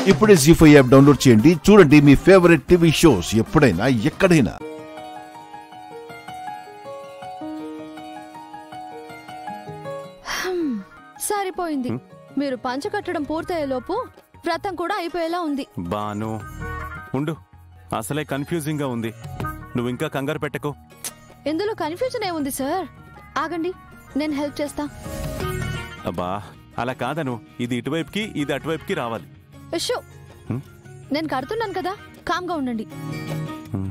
ఇప్పుడే G five app download చేయండి చూడండి మీ ఫేవరెట్ టీవీ షోస్ ఎప్పుడైనా ఎక్కడైనా సరిపోయింది మీరు పంచ కట్టడం పూర్తయ్యేలోపు వ్రతం కూడా అయిపోయేలా ఉంది బాను ఉండు అసలే కన్ఫ్యూజింగ్ గా ఉంది నువ్వు ఇంకా కంగారు పెట్టకు ఇందులో కన్ఫ్యూజన్ ఏముంది సార్ ఆగండి నేను హెల్ప్ చేస్తా అబ్బా అలా కాదను ఇది ఇటువైపుకి ఇది అటువైపుకి రావాలి ఇష్యూ హ్మ్? నేను కడుతున్నాను కదా కామ్గా ఉండండి హ్మ్.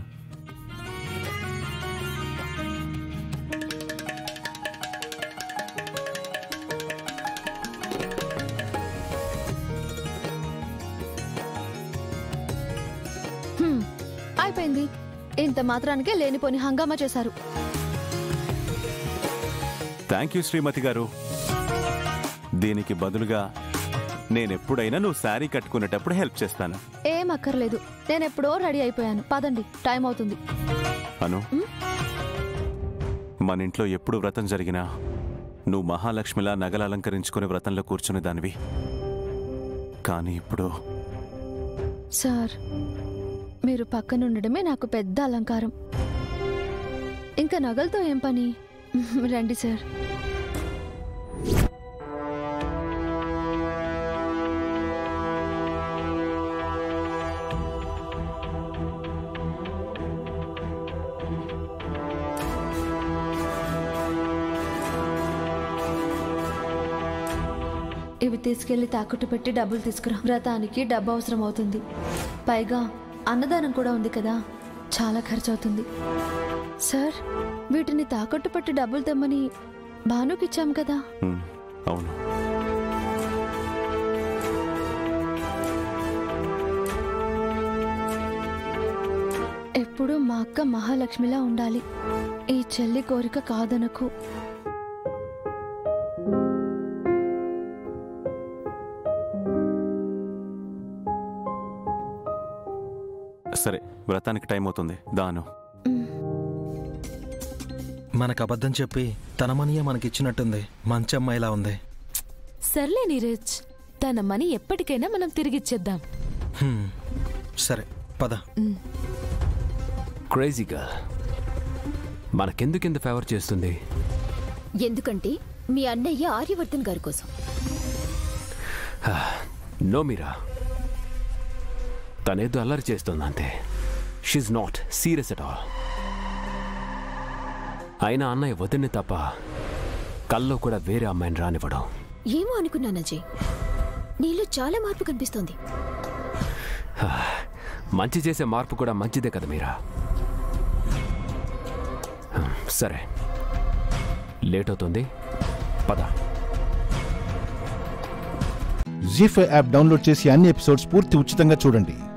హ్మ్, అయిపోయింది ఇంత మాత్రానికే లేనిపోని హంగామా చేశారు థ్యాంక్ యూ శ్రీమతి గారు దీనికి బదులుగా నేనెప్పుడైనా నువ్వు శారీ కట్టుకునేటప్పుడు హెల్ప్ చేస్తాను ఏం అక్కర్లేదు నేను ఎప్పుడో రెడీ అయిపోయాను పదండి టైం అవుతుంది అను మన ఇంట్లో ఎప్పుడు వ్రతం జరిగినా నువ్వు మహాలక్ష్మిలా నగలు అలంకరించుకునే వ్రతంలో కూర్చునే దానివి కానీ ఇప్పుడు సార్ మీరు పక్కనుండడమే నాకు పెద్ద అలంకారం ఇంకా నగలతో ఏం పని రండి సార్ ఇవి తీసుకెళ్లి తాకట్టు పెట్టి డబ్బులు తీసుకురా వ్రతానికి డబ్బు అవసరం అవుతుంది పైగా అన్నదానం కూడా ఉంది కదా చాలా ఖర్చు అవుతుంది సార్ వీటిని తాకట్టు పెట్టి డబ్బులు తెమ్మని భానుకి ఇచ్చాం కదా ఉమ్, అవును ఎప్పుడూ మా అక్క మహాలక్ష్మిలా ఉండాలి ఈ చెల్లి కోరిక కాదనకు సరే వ్రతానికి టైం అవుతుంది దాను మనకు అబద్ధం చెప్పి తన మనీయే మనకిచ్చినట్టుంది మంచి అమ్మాయిలా ఉంది సర్లే నీరజ్ తన మనీ ఎప్పటికైనా మనం తిరిగిచ్చేద్దాం హ్మ్. సరే పద క్రేజీ గర్ల్ మనకెందుకు ఇంత ఫేవర్ చేస్తుంది ఎందుకంటే మీ అన్నయ్య ఆర్యవర్ధన్ గారి కోసం నో మీరా తనేదో అల్లరి చేస్తుంది అంతే she not serious at all అయినా అన్నయ్య వదిన్ని తప్ప కల్లో కూడా వేరే అమ్మాయిని రానివ్వడం ఏమో అనుకున్నాను అజయ్ నీలో చాలా మార్పు కనిపిస్తోంది మంచి చేసే మార్పు కూడా మంచిదే కదా మీరా సరే లేట్ అవుతుంది పద జీ ఫైవ్ యాప్ డౌన్లోడ్ చేసి అన్ని ఎపిసోడ్స్ పూర్తి ఉచితంగా చూడండి